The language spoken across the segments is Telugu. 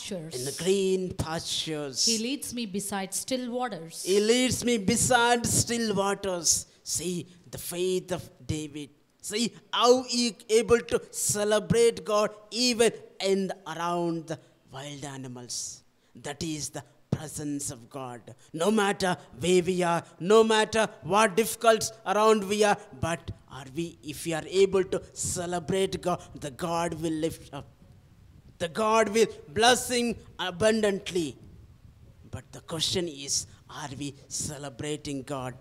pastures. in the green pastures. He leads me beside still waters. He leads me beside still waters. See the faith of David. See how he able to celebrate God even in the- around the wild animals. That is the presence of God. No matter where we are, no matter what difficult around we are, but are we if we are able to celebrate God, the God will lift up. The God will blessing abundantly. But the question is, are we celebrating God?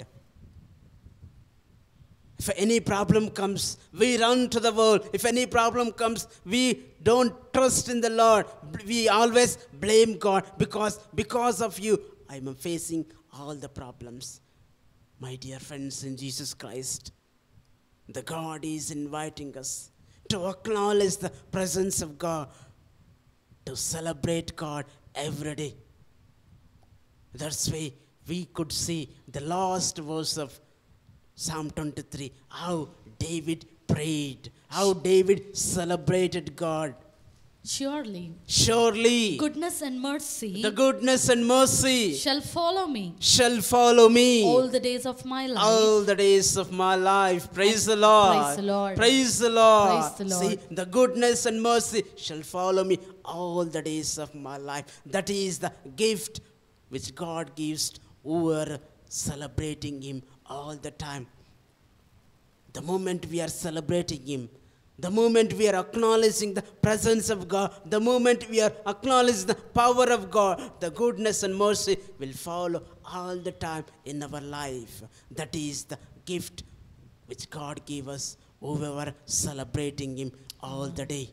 If any problem comes, we run to the world. If any problem comes, we don't trust in the Lord. We always blame God because because of you, I am facing all the problems. My dear friends in Jesus Christ, the God is inviting us to acknowledge the presence of God, to celebrate God every day. That's why we could see the last verse of Psalm 23 how David prayed, how David celebrated God. Surely, Surely goodness and mercy the goodness and mercy shall follow me shall follow me all the days of my life. all the days of my life. Praise the Lord. Praise the Lord. Praise the Lord. Praise the Lord. See, the goodness and mercy shall follow me all the days of my life. That is the gift which God gives who are celebrating Him all the time. The moment we are celebrating Him, the moment we are acknowledging the presence of God, the moment we are acknowledging the power of God, the goodness and mercy will follow all the time in our life. That is the gift which God gave us whoever celebrating Him all the day.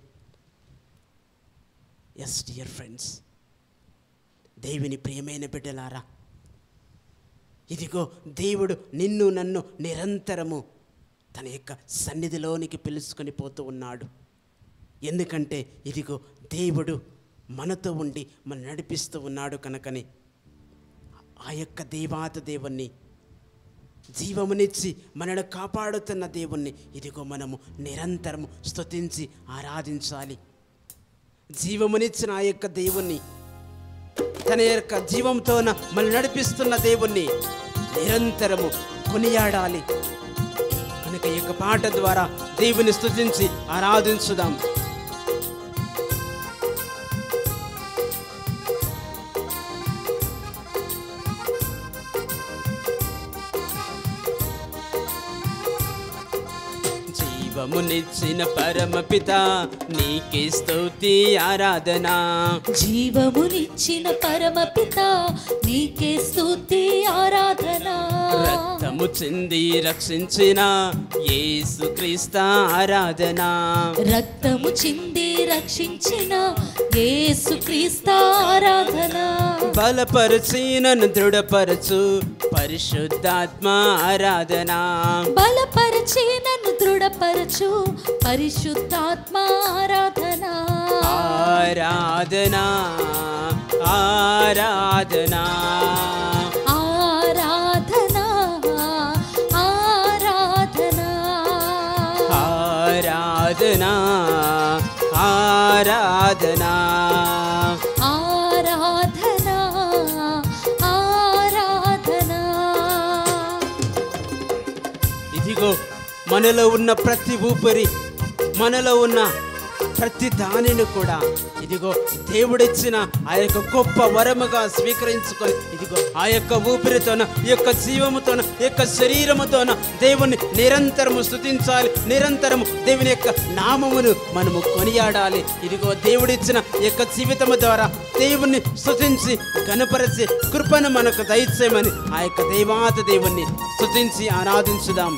Yes, dear friends. దేవుని ప్రియమైన బిడ్డలారా ఇదిగో దేవుడు నిన్ను నన్ను నిరంతరము తన యొక్క సన్నిధిలోనికి పిలుచుకొని పోతూ ఉన్నాడు ఎందుకంటే ఇదిగో దేవుడు మనతో ఉండి మన నడిపిస్తూ ఉన్నాడు కనుకని ఆ యొక్క దేవాత దేవుణ్ణి జీవమునిచ్చి మనను కాపాడుతున్న దేవుణ్ణి ఇదిగో మనము నిరంతరము స్తుతించి ఆరాధించాలి జీవమునిచ్చిన ఆ యొక్క దేవుణ్ణి తన యొక్క జీవంతోన మనల్ని నడిపిస్తున్న దేవుణ్ణి నిరంతరము కొనియాడాలి కనుక ఈ యొక్క పాట ద్వారా దేవుని స్తుతించి ఆరాధించుదాం జీవమునిచ్చిన పరమపిత నీకే స్తుతి ఆరాధన జీవమునిచ్చిన పరమపిత నీకే స్తుతి ఆరాధన రక్తము చెంది రక్షించిన యేసుక్రీస్త ఆరాధన రక్తము చింది రక్షించిన యేసుక్రీస్తు ఆరాధన బలపరచినను దృఢపరచు పరిశుద్ధాత్మ ఆరాధన బలపరచి నన్ను దృఢపరచు పరిశుద్ధాత్మ ఆరాధన ఆరాధన ఆరాధన ఆరాధన ఆరాధన ఆరాధన ఆరాధన ఆరాధన ఆరాధన ఇదిగో మనలో ఉన్న ప్రతి ఊపిరి మనలో ఉన్న ప్రతి దానిని కూడా ఇదిగో దేవుడిచ్చిన ఆ యొక్క గొప్ప వరముగా స్వీకరించుకొని ఇదిగో ఆ యొక్క ఊపిరితోన ఈ యొక్క జీవముతోన ఈ యొక్క శరీరముతోన దేవుని నిరంతరము స్థుతించాలి నిరంతరము దేవుని యొక్క నామమును మనము కొనియాడాలి ఇదిగో దేవుడిచ్చిన ఈ యొక్క జీవితము ద్వారా దేవుణ్ణి స్థుతించి గణపరిచి కృపను మనకు దయచేయమని ఆ యొక్క దేవాత దేవుణ్ణి స్థుతించి ఆరాధించుదాం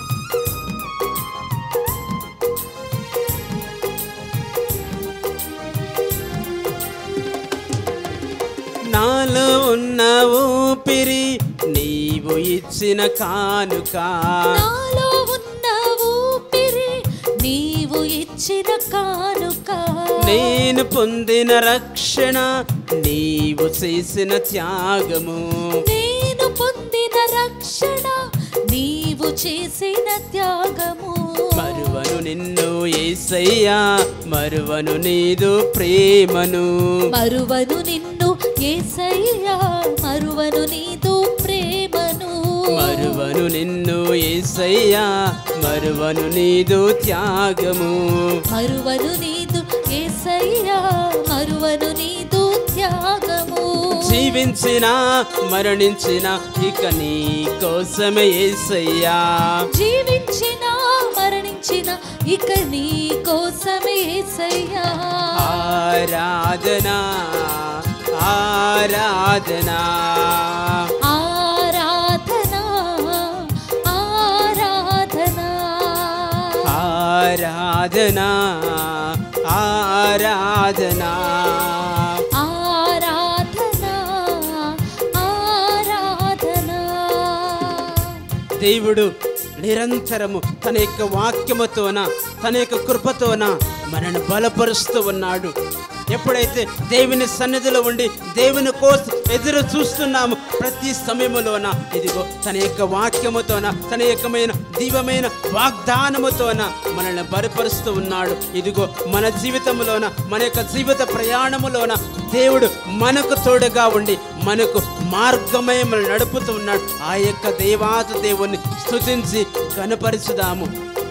నాలో ఉన్న ఊపిరి నీవు ఇచ్చిన కానుక నాలో ఉన్న ఊపిరి నీవు ఇచ్చిన కానుక నేను పొందిన రక్షణ నీవు చేసిన త్యాగము నేను పొందిన రక్షణ నీవు చేసిన త్యాగము మరువను నిన్ను ఏసయ్యా మరువను నీదు ప్రేమను మరువను నిన్ను ఏసయ్యా మరువను నీదు ప్రేమను మరువను నిన్ను ఏసయ్యా మరువను నీదు త్యాగము మరువను నీదు ఏసయ్యా మరువను నీదు త్యాగము జీవించిన మరణించిన ఇక నీ కోసమే ఏసయ్యా జీవించిన మరణించిన ఇక నీ కోసమే ఏసయ్యా ఆరాధనా ఆరాధనా ఆరాధనా ఆరాధనా ఆరాధనా ఆరాధనా ఆరాధనా ఆరాధనా దేవుడు నిరంతరము తన యొక్క వాక్యముతోన తన యొక్క కృపతోన మనను బలపరుస్తూ ఉన్నాడు ఎప్పుడైతే దేవుని సన్నిధిలో ఉండి దేవుని కోసం ఎదురు చూస్తున్నాము ప్రతి సమయములోన ఇదిగో తన యొక్క వాక్యముతోన తన యొక్కమైన దివ్యమైన వాగ్దానముతోన మనల్ని బలపరుస్తూ ఉన్నాడు ఇదిగో మన జీవితంలోన మన యొక్క జీవిత ప్రయాణములోన దేవుడు మనకు తోడుగా ఉండి మనకు మార్గమై మనల్ని నడుపుతూ ఉన్నాడు ఆ యొక్క దేవాత దేవుని స్తుతించి కనపరుచుదాము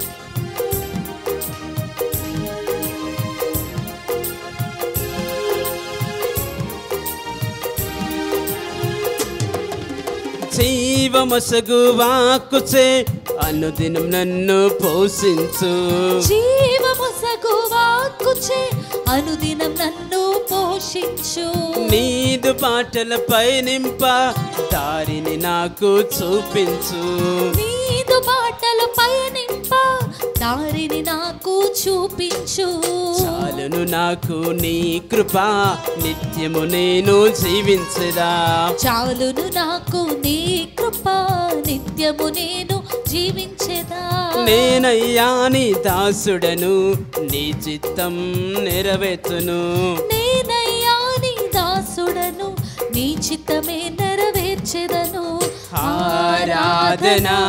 జీవమసగు వాక్కుచే అనుదినం నన్ను పోషించు జీవముసగు వాక్కుచే అనుదినం నన్ను పోషించు నీదు పాటలపై నింప దారిని నాకు చూపించు నీదు బాటలు పయనింప దారిని నాకు చూపించు చాలును నాకు నీ కృప నిత్యము నేను జీవించదా చాలును నాకు నీ కృప నిత్యము నేను జీవించేదా నేనయ్యా నీ దాసుడను నీ చిత్తం నెరవేర్చును నేనయ్యా నీ దాసుడను నీ చిత్తమే నెరవేర్చెదను ఆరాధనా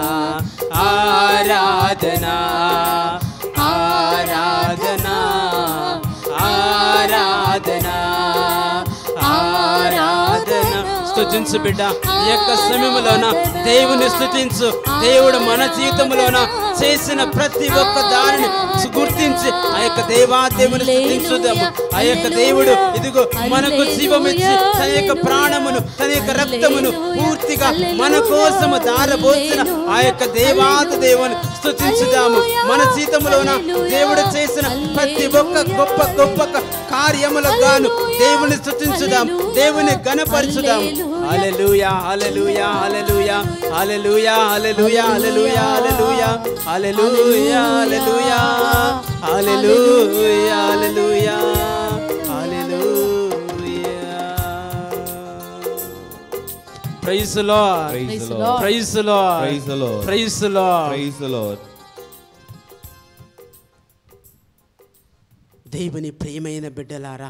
ఆరాధనా ఆరాధనా ఆరాధనా ఆరాధనా స్తుతించు బిడ్డ ఈ యొక్క సమయంలోన దేవుని స్తుతించు దేవుడు మన జీవితంలోన చేసిన ప్రతి ఒక్క దానిని గుర్తించి ఆ యొక్క దేవా దేవుని స్తుతించుదాము ఆ యొక్క దేవుడు ఇదిగో మనకు జీవమిచ్చి తన యొక్క ప్రాణమును తన యొక్క రక్తమును పూర్తిగా మన కోసము దారబోసిన ఆ యొక్క దేవాత దేవుని స్తుతించుదాము మన జీవితంలోన దేవుడు చేసిన ప్రతి ఒక్క గొప్ప గొప్ప కార్యములకు గాను దేవుని స్తుతించుదాం దేవుని గణపరచుదాం hallelujah hallelujah hallelujah hallelujah hallelujah hallelujah hallelujah hallelujah hallelujah hallelujah hallelujah praise lord Praise the Lord. Lord. Praise lord Praise the Lord. Praise lord Praise the Lord. దేవుని ప్రియమైన బిడ్డలారా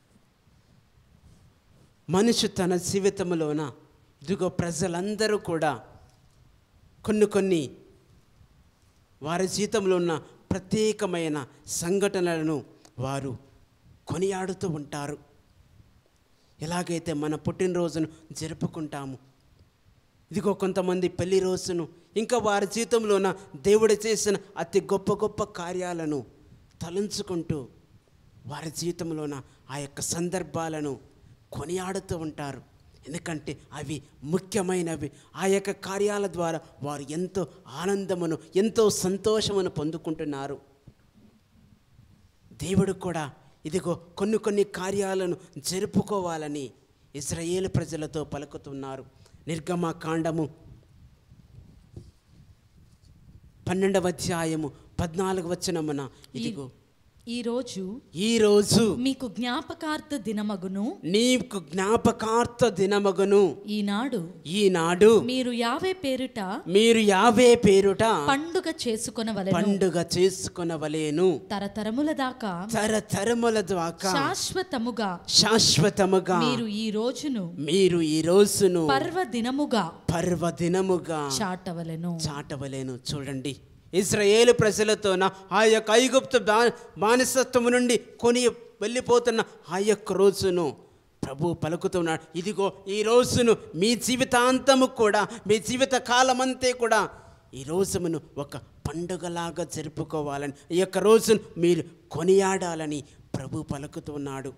మనిషి తన జీవితంలోన ఇదిగో ప్రజలందరూ కూడా కొన్ని కొన్ని వారి జీవితంలో ఉన్న ప్రత్యేకమైన సంఘటనలను వారు కొనియాడుతూ ఉంటారు ఎలాగైతే మన పుట్టినరోజును జరుపుకుంటాము ఇదిగో కొంతమంది పెళ్లి రోజును ఇంకా వారి జీవితంలోన దేవుడు చేసిన అతి గొప్ప గొప్ప కార్యాలను తలంచుకుంటూ వారి జీవితంలోన ఆ యొక్క సందర్భాలను కొనియాడుతూ ఉంటారు ఎందుకంటే అవి ముఖ్యమైనవి ఆ యొక్క కార్యాల ద్వారా వారు ఎంతో ఆనందమును ఎంతో సంతోషమును పొందుకుంటున్నారు దేవుడు కూడా ఇదిగో కొన్ని కొన్ని కార్యాలను జరుపుకోవాలని ఇజ్రాయేలు ప్రజలతో పలుకుతున్నారు నిర్గమ కాండము పన్నెండవ అధ్యాయము పద్నాలుగు వచనమున ఇదిగో ఈ రోజు ఈరోజు మీకు జ్ఞాపకార్థ దినమగును నీకు జ్ఞాపకార్థ దినమగును ఈనాడు ఈనాడు మీరు యావే పేరిట మీరు యావే పేరుట పండుగ చేసుకొనవలెను పండుగ చేసుకొనవలేను తరతరముల దాకా తరతరముల ద్వారా శాశ్వతముగా శాశ్వతముగా మీరు ఈ రోజును మీరు ఈ రోజును పర్వదినముగా పర్వదినముగా చాటవలెను చాటవలేను చూడండి ఇజ్రాయేలు ప్రజలతోన ఆ యొక్క ఐగుప్తు బా బానిసత్వం నుండి కొని వెళ్ళిపోతున్న ఆ యొక్క రోజును ప్రభు పలుకుతున్నాడు ఇదిగో ఈ రోజును మీ జీవితాంతము కూడా మీ జీవిత కాలమంతే కూడా ఈ రోజును ఒక పండుగలాగా జరుపుకోవాలని ఈ యొక్క రోజును మీరు కొనియాడాలని ప్రభు పలుకుతున్నాడు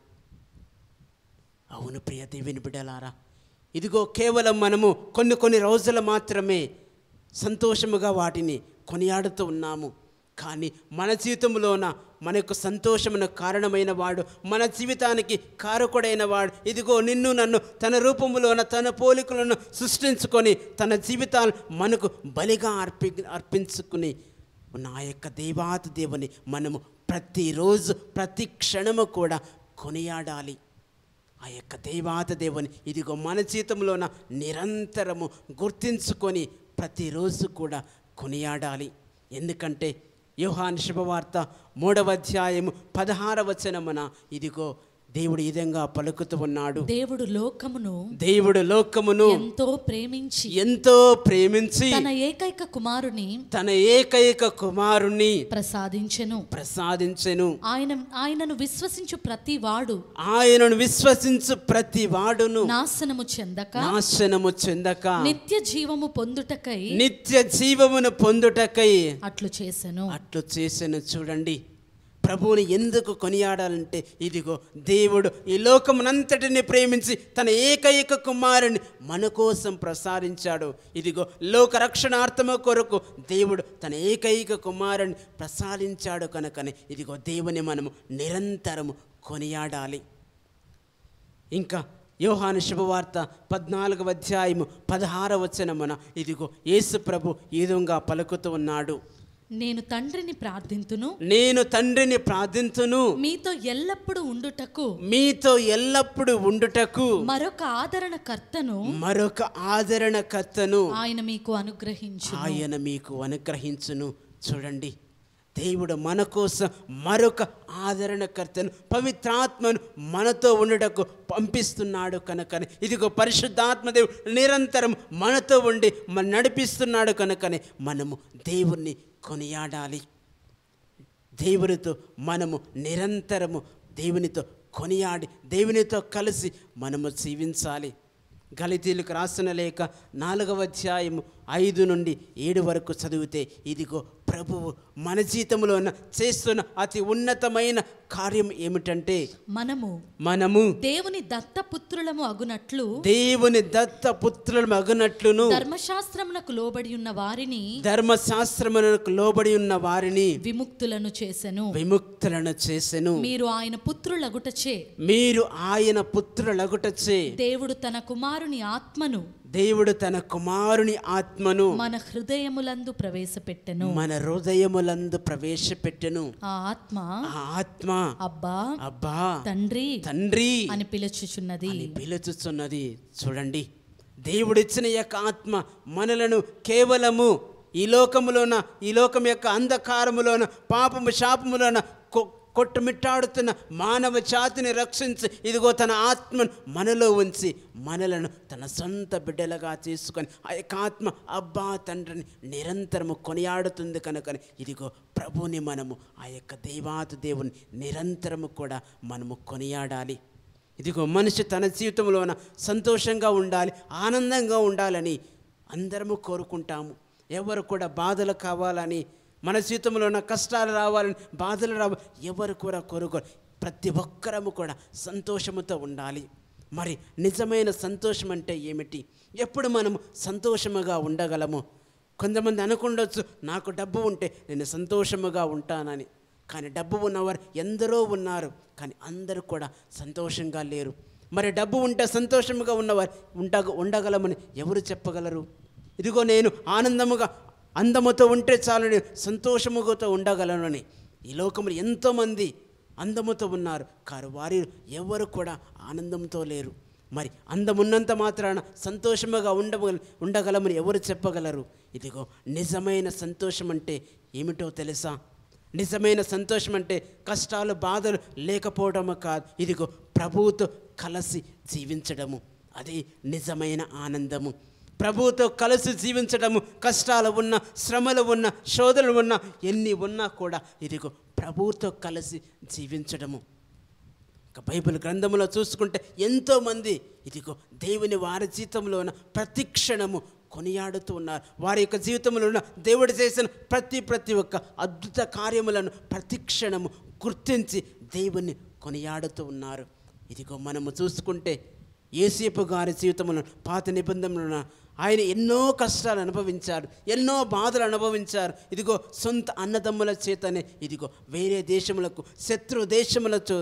అవును ప్రియ దేవుని బిడ్డలారా ఇదిగో కేవలం మనము కొన్ని కొన్ని రోజులు మాత్రమే సంతోషముగా వాటిని కొనియాడుతూ ఉన్నాము కానీ మన జీవితంలోన మనకు సంతోషమున కారణమైన వాడు మన జీవితానికి కారకుడైన వాడు ఇదిగో నిన్ను నన్ను తన రూపములోన తన పోలికలను సృష్టించుకొని తన జీవితాలు మనకు బలిగా అర్పి అర్పించుకుని ఉన్న ఆ యొక్క దేవాతి దేవుని మనము ప్రతిరోజు ప్రతి క్షణము కూడా కొనియాడాలి ఆ యొక్క దేవాత దేవుని ఇదిగో మన జీవితంలోన నిరంతరము గుర్తించుకొని ప్రతిరోజు కూడా కొనియాడాలి ఎందుకంటే యోహాన్ శుభవార్త మూడవ అధ్యాయము పదహార వచనమున ఇదిగో దేవుడు ఈ విధంగా పలుకుతూ ఉన్నాడు దేవుడు లోకమును దేవుడు లోకమును ఎంతో ప్రేమించి ఎంతో ప్రేమించి తన ఏకైక కుమారుని తన ఏకైక కుమారుణ్ణి ప్రసాదించెను ప్రసాదించెను ఆయన ఆయనను విశ్వసించు ప్రతి వాడు ఆయనను విశ్వసించు ప్రతి వాడును నాశనము చెందక నాశనము చెందక నిత్య జీవము పొందుటకై నిత్య జీవమును పొందుటకై అట్లు చేసెను అట్లు చేసెను చూడండి ప్రభువుని ఎందుకు కొనియాడాలంటే ఇదిగో దేవుడు ఈ లోకమునంతటిని ప్రేమించి తన ఏకైక కుమారుని మన కోసం ప్రసాదించాడు ఇదిగో లోక రక్షణార్థము కొరకు దేవుడు తన ఏకైక కుమారుని ప్రసాదించాడు కనుకనే ఇదిగో దేవుని మనము నిరంతరము కొనియాడాలి ఇంకా యోహాను శుభవార్త పద్నాలుగవ అధ్యాయము పదహార వచనమున ఇదిగో యేసు ప్రభు ఈ విధంగా పలుకుతూ ఉన్నాడు నేను తండ్రిని ప్రార్థింతును నేను తండ్రిని ప్రార్థించును మీతో ఎల్లప్పుడూ ఉండుటకు మీతో ఎల్లప్పుడూ ఉండుటకు మరొక ఆదరణకర్తను మరొక ఆదరణకర్తను ఆయన మీకు అనుగ్రహించు ఆయన మీకు అనుగ్రహించును చూడండి దేవుడు మన కోసం మరొక ఆదరణకర్తను పవిత్రాత్మను మనతో ఉండుటకు పంపిస్తున్నాడు కనుకని ఇదిగో పరిశుద్ధాత్మ దేవుడు నిరంతరం మనతో ఉండి మన నడిపిస్తున్నాడు కనుకని మనము దేవుణ్ణి కొనియాడాలి దేవునితో మనము నిరంతరము దేవునితో కొనియాడి దేవునితో కలిసి మనము జీవించాలి గలితీలకు రాసిన లేక నాలుగవ అధ్యాయము ఐదు నుండి ఏడు వరకు చదివితే ఇదిగో ప్రభువు మన జీవితంలో ఉన్న చేస్తున్న అతి ఉన్నతమైన కార్యం ఏమిటంటే మనము మనము దేవుని దత్తపుత్రులము అగునట్లు దేవుని దత్త పుత్రులు అగునట్లును ధర్మశాస్త్రమునకు లోబడి ఉన్న వారిని ధర్మశాస్త్రమునకు లోబడి ఉన్న వారిని విముక్తులను చేసెను విముక్తులను చేసెను మీరు ఆయన పుత్రులగుటచే మీరు ఆయన పుత్రులగుటచే దేవుడు తన కుమారుని ఆత్మను దేవుడు తన కుమారుని ఆత్మను మన హృదయములందు ప్రవేశపెట్టెను మన హృదయములందు ప్రవేశపెట్టెను ఆ ఆత్మ ఆ ఆత్మ అబ్బా అబ్బా తండ్రి తండ్రి అని పిలుచుచున్నది అని పిలుచుచున్నది చూడండి దేవుడిచ్చిన ఈ యొక్క ఆత్మ మనలను కేవలము ఈ లోకములోన ఈ లోకం యొక్క అంధకారములోన పాపము శాపములోన కొ- కొట్టుమిట్టాడుతున్న మానవ జాతిని రక్షించి ఇదిగో తన ఆత్మను మనలో ఉంచి మనలను తన సొంత బిడ్డలుగా తీసుకొని ఆ యొక్క ఆత్మ అబ్బా తండ్రిని నిరంతరము కొనియాడుతుంది కనుక ఇదిగో ప్రభుని మనము ఆ యొక్క దేవాతి దేవుని నిరంతరము కూడా మనము కొనియాడాలి ఇదిగో మనిషి తన జీవితంలోన సంతోషంగా ఉండాలి ఆనందంగా ఉండాలని అందరము కోరుకుంటాము ఎవరు కూడా బాధలు కావాలని మన జీవితంలో ఉన్న కష్టాలు రావాలని బాధలు రావాలి ఎవరు కూడా కోరుకోరు ప్రతి ఒక్కరము కూడా సంతోషముతో ఉండాలి మరి నిజమైన సంతోషం అంటే ఏమిటి ఎప్పుడు మనము సంతోషముగా ఉండగలము కొంతమంది అనుకుండొచ్చు నాకు డబ్బు ఉంటే నేను సంతోషముగా ఉంటానని కానీ డబ్బు ఉన్నవారు ఎందరో ఉన్నారు కానీ అందరూ కూడా సంతోషంగా లేరు మరి డబ్బు ఉంటే సంతోషముగా ఉన్నవారు ఉండ ఉండగలమని ఎవరు చెప్పగలరు ఇదిగో నేను ఆనందముగా అందముతో ఉంటే చాలు నేను సంతోషముతో ఉండగలనని ఈ లోకంలో ఎంతోమంది అందముతో ఉన్నారు కారు వారి ఎవరు కూడా ఆనందంతో లేరు మరి అందమున్నంత మాత్రాన సంతోషముగా ఉండగల ఉండగలమని ఎవరు చెప్పగలరు ఇదిగో నిజమైన సంతోషం అంటే ఏమిటో తెలుసా నిజమైన సంతోషం అంటే కష్టాలు బాధలు లేకపోవడము కాదు ఇదిగో ప్రభువుతో కలిసి జీవించడము అది నిజమైన ఆనందము ప్రభువుతో కలిసి జీవించడము కష్టాలు ఉన్న శ్రమలు ఉన్న శోధనలు ఉన్న ఎన్ని ఉన్నా కూడా ఇదిగో ప్రభువుతో కలిసి జీవించడము ఇక బైబిల్ గ్రంథంలో చూసుకుంటే ఎంతోమంది ఇదిగో దేవుని వారి జీవితంలో ఉన్న ప్రతి క్షణము కొనియాడుతూ ఉన్నారు వారి యొక్క జీవితంలో ఉన్న దేవుడు చేసిన ప్రతి ప్రతి ఒక్క అద్భుత కార్యములను ప్రతి క్షణము గుర్తించి దేవుని కొనియాడుతూ ఉన్నారు ఇదిగో మనము చూసుకుంటే ఏసేపు గారి జీవితంలో పాత నిబంధనలు ఆయన ఎన్నో కష్టాలు అనుభవించారు ఎన్నో బాధలు అనుభవించారు ఇదిగో సొంత అన్నదమ్ముల చేతనే ఇదిగో వేరే దేశములకు శత్రు దేశములతో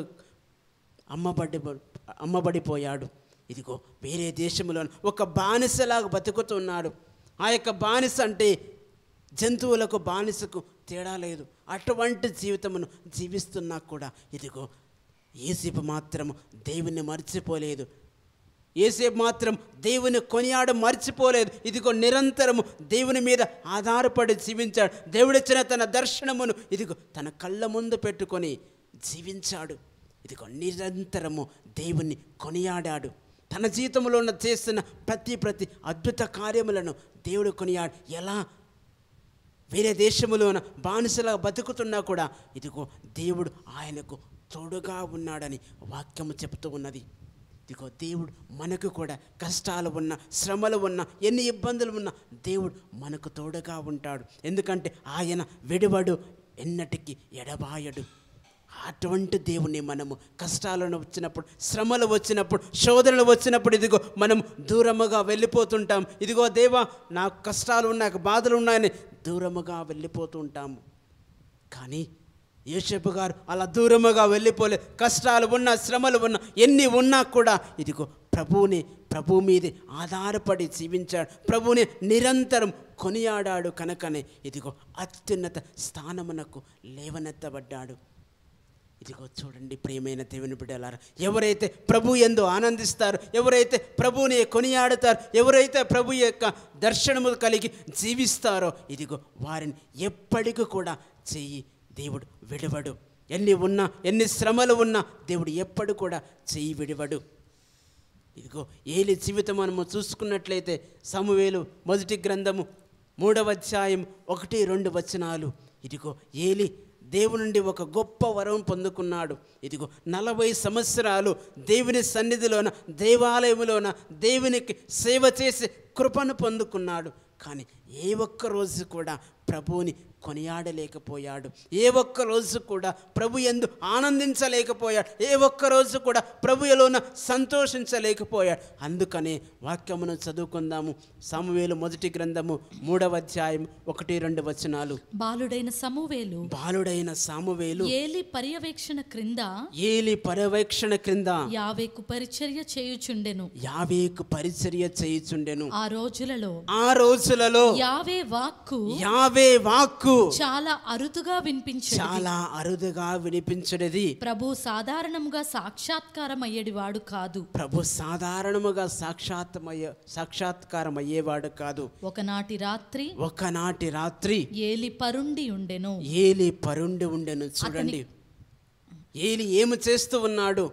అమ్మబడి అమ్మబడిపోయాడు ఇదిగో వేరే దేశంలో ఒక బానిసలాగా బతుకుతున్నాడు ఆ యొక్క బానిస అంటే జంతువులకు బానిసకు తేడా లేదు అటువంటి జీవితమును జీవిస్తున్నా కూడా ఇదిగో ఏసేపు మాత్రము దేవుణ్ణి మర్చిపోలేదు ఏసేపు మాత్రం దేవుని కొనియాడ మర్చిపోలేదు ఇదిగో నిరంతరము దేవుని మీద ఆధారపడి జీవించాడు దేవుడిచ్చిన తన దర్శనమును ఇదిగో తన కళ్ళ ముందు పెట్టుకొని జీవించాడు ఇదిగో నిరంతరము దేవుని కొనియాడాడు తన జీవితంలో ఉన్న చేస్తున్న ప్రతి ప్రతి అద్భుత కార్యములను దేవుడు కొనియాడు ఎలా వేరే దేశములోన బానిసలా బతుకుతున్నా కూడా ఇదిగో దేవుడు ఆయనకు తోడుగా ఉన్నాడని వాక్యము చెబుతూ ఉన్నది ఇదిగో దేవుడు మనకు కూడా కష్టాలు ఉన్న శ్రమలు ఉన్న ఎన్ని ఇబ్బందులు ఉన్నా దేవుడు మనకు తోడుగా ఉంటాడు ఎందుకంటే ఆయన విడివడు ఎన్నటికీ ఎడబాయడు అటువంటి దేవుని మనము కష్టాలను వచ్చినప్పుడు శ్రమలు వచ్చినప్పుడు శోధనలు వచ్చినప్పుడు ఇదిగో మనం దూరముగా వెళ్ళిపోతుంటాం ఇదిగో దేవా నాకు కష్టాలు ఉన్నాయి నాకు బాధలు ఉన్నాయని దూరముగా వెళ్ళిపోతూ ఉంటాము కానీ యేషపు గారు అలా దూరముగా వెళ్ళిపోలే కష్టాలు ఉన్నా శ్రమలు ఉన్నా ఎన్ని ఉన్నా కూడా ఇదిగో ప్రభువుని ప్రభు మీదే ఆధారపడి జీవించాడు ప్రభువుని నిరంతరం కొనియాడాడు కనుకనే ఇదిగో అత్యున్నత స్థానమునకు లేవనెత్తబడ్డాడు ఇదిగో చూడండి ప్రియమైన దేవుని బిడ్డలారా ఎవరైతే ప్రభు ఎందు ఆనందిస్తారు ఎవరైతే ప్రభువుని కొనియాడుతారు ఎవరైతే ప్రభు యొక్క దర్శనము కలిగి జీవిస్తారో ఇదిగో వారిని ఎప్పటికీ కూడా చెయ్యి దేవుడు విడవడు ఎన్ని ఉన్నా ఎన్ని శ్రమలు ఉన్నా దేవుడు ఎప్పుడు కూడా చెయ్యి విడివడు ఇదిగో ఏలి జీవితం మనము చూసుకున్నట్లయితే సమవేలు మొదటి గ్రంథము మూడవ అధ్యాయం ఒకటి రెండు వచనాలు ఇదిగో ఏలి దేవుని నుండి ఒక గొప్ప వరం పొందుకున్నాడు ఇదిగో నలభై సంవత్సరాలు దేవుని సన్నిధిలోన దేవాలయంలోన దేవునికి సేవ చేసి కృపను పొందుకున్నాడు కానీ ఏ ఒక్క రోజు కూడా ప్రభువుని కొనియాడలేకపోయాడు ఏ ఒక్క రోజు కూడా ప్రభు ఎందు ఆనందించలేకపోయాడు ఏ ఒక్క రోజు కూడా ప్రభువులోన సంతోషించలేకపోయాడు అందుకనే వాక్యమును చదువుకుందాము సామువేలు మొదటి గ్రంథము మూడవ అధ్యాయం ఒకటి రెండు వచనాలు బాలుడైన సమూవేలు బాలుడైన సామువేలు ఏలి పర్యవేక్షణ క్రింద ఏలి పర్యవేక్షణ క్రింద యావేకు పరిచర్య చేయుచుండెను యావేకు పరిచర్య చేయుచుండెను ఆ రోజులలో ఆ రోజులలో యావే వాక్కు యావే వాక్కు చాలా అరుదుగా వినిపించు చాలా అరుదుగా వినిపించడది ప్రభు సాధారణముగా సాక్షాత్కారం అయ్యేడివాడు కాదు ప్రభు సాధారణముగా సాక్షాత్మయ్య సాక్షాత్కారం అయ్యేవాడు కాదు ఒకనాటి రాత్రి ఒకనాటి రాత్రి ఏలి పరుండి ఉండెను ఏలి పరుండి ఉండెను చూడండి ఏలి ఏమి చేస్తూ ఉన్నాడు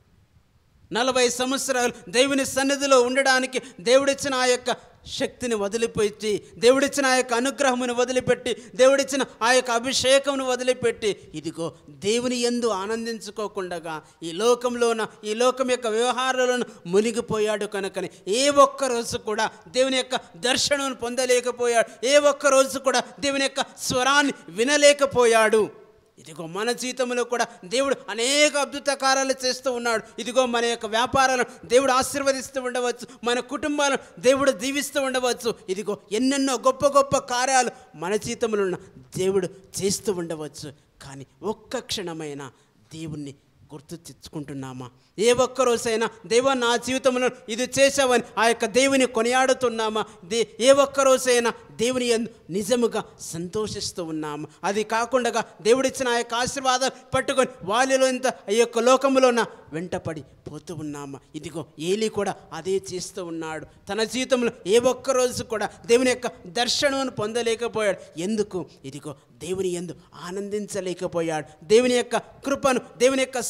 నలభై సంవత్సరాలు దేవుని సన్నిధిలో ఉండడానికి దేవుడిచ్చిన ఆ యొక్క శక్తిని వదిలిపెట్టి దేవుడిచ్చిన ఆ యొక్క అనుగ్రహమును వదిలిపెట్టి దేవుడిచ్చిన ఆ యొక్క అభిషేకమును వదిలిపెట్టి ఇదిగో దేవుని ఎందు ఆనందించుకోకుండా ఈ లోకంలోన ఈ లోకం యొక్క వ్యవహారాలను మునిగిపోయాడు కనుకని ఏ ఒక్క రోజు కూడా దేవుని యొక్క దర్శనం పొందలేకపోయాడు ఏ ఒక్క రోజు కూడా దేవుని యొక్క స్వరాన్ని వినలేకపోయాడు ఇదిగో మన జీవితంలో కూడా దేవుడు అనేక అద్భుత కార్యాలు చేస్తూ ఉన్నాడు ఇదిగో మన యొక్క వ్యాపారాలను దేవుడు ఆశీర్వదిస్తూ ఉండవచ్చు మన కుటుంబాలను దేవుడు దీవిస్తూ ఉండవచ్చు ఇదిగో ఎన్నెన్నో గొప్ప గొప్ప కార్యాలు మన జీవితంలో ఉన్న దేవుడు చేస్తూ ఉండవచ్చు కానీ ఒక్క క్షణమైన దేవుణ్ణి గుర్తు తెచ్చుకుంటున్నామా ఏ ఒక్క రోజైనా దేవా నా జీవితంలో ఇది చేసావని ఆ యొక్క దేవుని కొనియాడుతున్నామా దే ఏ ఒక్క రోజైనా దేవుని యందు నిజముగా సంతోషిస్తూ ఉన్నాము అది కాకుండా దేవుడిచ్చిన ఆ యొక్క ఆశీర్వాదాలు పట్టుకొని వాళ్ళలో ఇంత ఈ యొక్క లోకములో ఉన్న వెంటపడి పోతూ ఉన్నామా ఇదిగో ఏలి కూడా అదే చేస్తూ ఉన్నాడు తన జీవితంలో ఏ ఒక్క రోజు కూడా దేవుని యొక్క దర్శనం పొందలేకపోయాడు ఎందుకు ఇదిగో దేవుని ఎందు ఆనందించలేకపోయాడు దేవుని యొక్క కృపను దేవుని యొక్క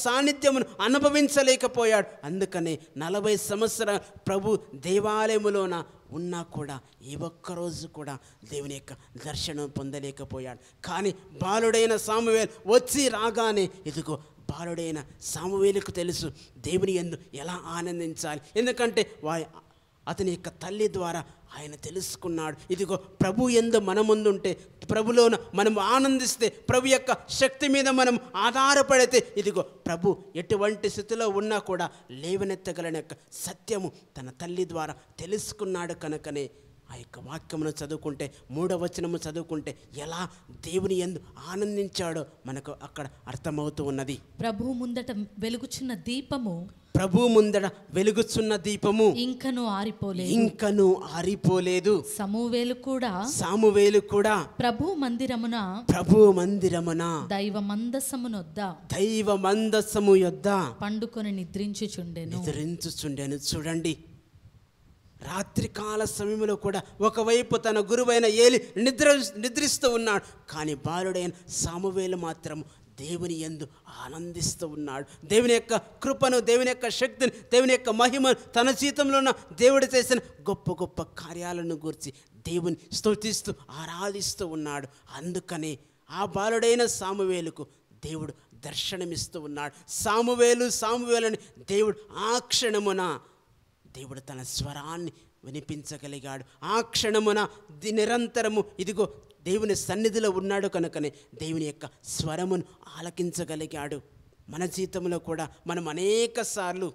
సాన్నిధ్యమును అనుభవించలేకపోయాడు అందుకనే నలభై సంవత్సరాలు ప్రభు దేవాలయములోన ఉన్నా కూడా ఏ ఒక్కరోజు కూడా దేవుని యొక్క దర్శనం పొందలేకపోయాడు కానీ బాలుడైన సామువేల్ వచ్చి రాగానే ఇదిగో బాలుడైన సామువేలుకు తెలుసు దేవుని ఎందు ఎలా ఆనందించాలి ఎందుకంటే వా అతని యొక్క తల్లి ద్వారా ఆయన తెలుసుకున్నాడు ఇదిగో ప్రభు ఎందు మన ముందుంటే ప్రభులోన మనం ఆనందిస్తే ప్రభు యొక్క శక్తి మీద మనం ఆధారపడితే ఇదిగో ప్రభు ఎటువంటి స్థితిలో ఉన్నా కూడా లేవనెత్తగలని యొక్క సత్యము తన తల్లి ద్వారా తెలుసుకున్నాడు కనుకనే ఆ యొక్క వాక్యమును చదువుకుంటే మూడవ వచనము చదువుకుంటే ఎలా దేవుని ఎందు ఆనందించాడో మనకు అక్కడ అర్థమవుతూ ఉన్నది ప్రభు ముందట వెలుగుచున్న దీపము ప్రభు ముందర వెలుగుచున్న దీపము ఇంకను ఆరిపోలేదు ఇంకను ఆరిపోలేదు సమూవేలు కూడా సామువేలు కూడా ప్రభు మందిరమున ప్రభు మందిరమున దైవ మందసమునొద్ద దైవ మందస్సము యొద్ద పండుకొని నిద్రించుచుండెను నిద్రించుచుండెను చూడండి రాత్రికాల సమయంలో కూడా ఒకవైపు తన గురువైన ఏలి నిద్ర నిద్రిస్తూ ఉన్నాడు కానీ బాలుడైన సామువేలు మాత్రం దేవుని ఎందు ఆనందిస్తూ ఉన్నాడు దేవుని యొక్క కృపను దేవుని యొక్క శక్తిని దేవుని యొక్క మహిమను తన జీవితంలో ఉన్న దేవుడు చేసిన గొప్ప గొప్ప కార్యాలను గురించి దేవుని స్తుతిస్తూ ఆరాధిస్తూ ఉన్నాడు అందుకనే ఆ బాలుడైన సామువేలుకు దేవుడు దర్శనమిస్తూ ఉన్నాడు సామువేలు సామువేలని దేవుడు ఆ క్షణమున దేవుడు తన స్వరాన్ని వినిపించగలిగాడు ఆ క్షణమున ది నిరంతరము ఇదిగో దేవుని సన్నిధిలో ఉన్నాడు కనుకనే దేవుని యొక్క స్వరమును ఆలకించగలిగాడు మన జీవితంలో కూడా మనం అనేక సార్లు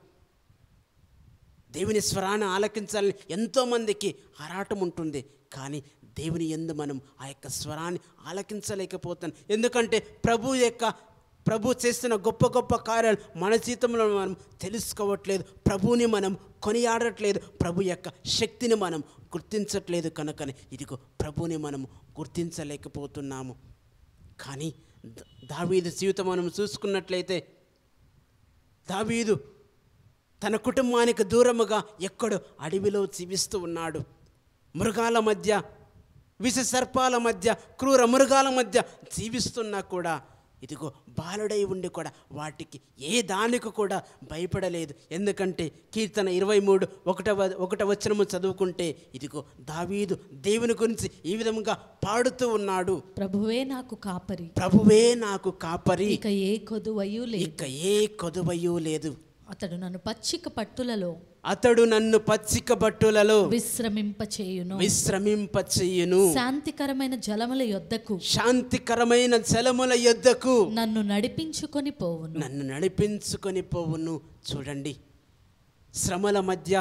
దేవుని స్వరాన్ని ఆలకించాలని ఎంతోమందికి ఆరాటం ఉంటుంది కానీ దేవుని ఎందు మనం ఆ యొక్క స్వరాన్ని ఆలకించలేకపోతాం ఎందుకంటే ప్రభు యొక్క ప్రభు చేస్తున్న గొప్ప గొప్ప కార్యాలు మన జీవితంలో మనం తెలుసుకోవట్లేదు ప్రభువుని మనం కొనియాడట్లేదు ప్రభు యొక్క శక్తిని మనం గుర్తించట్లేదు కనుకనే ఇదిగో ప్రభువుని మనం గుర్తించలేకపోతున్నాము కానీ ద- దావీదు జీవితం మనం చూసుకున్నట్లయితే దావీదు తన కుటుంబానికి దూరముగా ఎక్కడో అడవిలో జీవిస్తూ ఉన్నాడు మృగాల మధ్య విష సర్పాల మధ్య క్రూర మృగాల మధ్య జీవిస్తున్నా కూడా ఇదిగో బాలుడై ఉండి కూడా వాటికి ఏ దానికి కూడా భయపడలేదు ఎందుకంటే కీర్తన ఇరవై మూడు ఒకటవ ఒకట వచనము చదువుకుంటే ఇదిగో దావీదు దేవుని గురించి ఈ విధంగా పాడుతూ ఉన్నాడు ప్రభువే నాకు కాపరి ప్రభువే నాకు కాపరి ఇక ఏ కొదువయు లేదు ఇక ఏ కొదువయూ లేదు అతడు నన్ను పచ్చిక పట్టులలో అతడు నన్ను పచ్చిక బట్టులలో విశ్రమింపచేయును విశ్రమింపచేయును శాంతికరమైన జలముల యొద్దకు శాంతికరమైన జలముల యొద్దకు నన్ను నడిపించుకొని పోవును నన్ను నడిపించుకొని పోవును చూడండి శ్రమల మధ్య